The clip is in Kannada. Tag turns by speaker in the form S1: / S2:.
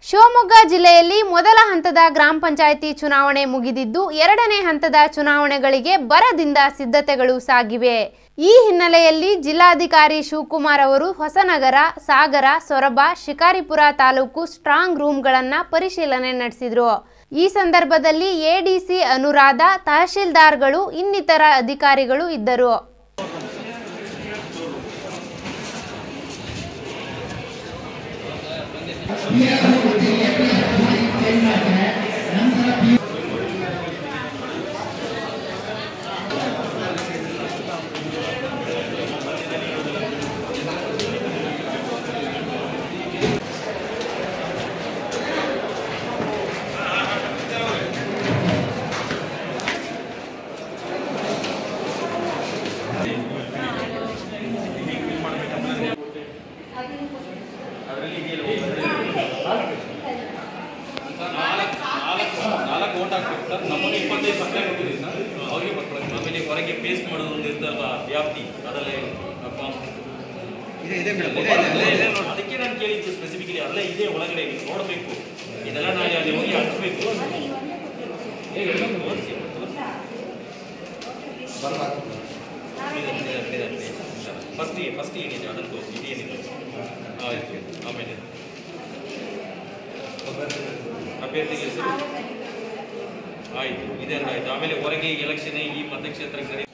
S1: ಶಿವಮೊಗ್ಗ ಜಿಲ್ಲೆಯಲ್ಲಿ ಮೊದಲ ಹಂತದ ಗ್ರಾಮ ಪಂಚಾಯಿತಿ ಚುನಾವಣೆ ಮುಗಿದಿದ್ದು ಎರಡನೇ ಹಂತದ ಚುನಾವಣೆಗಳಿಗೆ ಬರದಿಂದ ಸಿದ್ಧತೆಗಳು ಸಾಗಿವೆ ಈ ಹಿನ್ನೆಲೆಯಲ್ಲಿ ಜಿಲ್ಲಾಧಿಕಾರಿ ಶಿವಕುಮಾರ್ ಅವರು ಹೊಸನಗರ ಸಾಗರ ಸೊರಬ ಶಿಕಾರಿಪುರ ತಾಲೂಕು ಸ್ಟ್ರಾಂಗ್ ರೂಮ್ಗಳನ್ನು ಪರಿಶೀಲನೆ ನಡೆಸಿದರು ಈ ಸಂದರ್ಭದಲ್ಲಿ ಎಡಿಸಿ ಅನುರಾಧ ತಹಶೀಲ್ದಾರ್ಗಳು ಇನ್ನಿತರ ಅಧಿಕಾರಿಗಳು ಇದ್ದರು
S2: ನಾಲ್ಕು ಓಟ್ ಹಾಕ್ಬೇಕು ಸರ್ ನಮಗೆ ಇಪ್ಪತ್ತೈದು ಪರ್ಸೆಂಟ್ ಹೋಗಿದೆ ಸರ್ ಅವ್ರಿಗೆ ಬರ್ಕೊಳಕ್ಕೆ ಆಮೇಲೆ ಹೊರಗೆ ಪೇಸ್ಟ್ ಮಾಡೋದು ಒಂದು ಇರ್ತಲ್ಲ ವ್ಯಾಪ್ತಿ ಅದರಲ್ಲೇ ಫಾರ್ಮ್ ಅದಕ್ಕೆ ನಾನು ಕೇಳಿದ್ದು ಸ್ಪೆಸಿಫಿಕಲಿ ಅಲ್ಲೇ ಇದೆ ಒಳಗಡೆ ನೋಡಬೇಕು ಇದೆಲ್ಲ ನಾಳೆ ಅಲ್ಲಿ ಹೋಗಿ ಹಂಚಬೇಕು ತೋರಿಸಿ ಫಸ್ಟ್ ಫಸ್ಟ್ ಏನಿದೆ ಅದನ್ನು ತೋರಿಸಿ ಇದೇನಿದೆ ಆಯ್ತು ಆಮೇಲೆ ಅಭ್ಯರ್ಥಿಗೆ ಹೆಸರು ಆಯ್ತು ಇದೆಲ್ಲ ಆಯ್ತು ಆಮೇಲೆ ಹೊರಗೆ ಎಲೆಕ್ಷನ್ ಈ ಮತಕ್ಷೇತ್ರಕ್ಕೆ ಸರಿ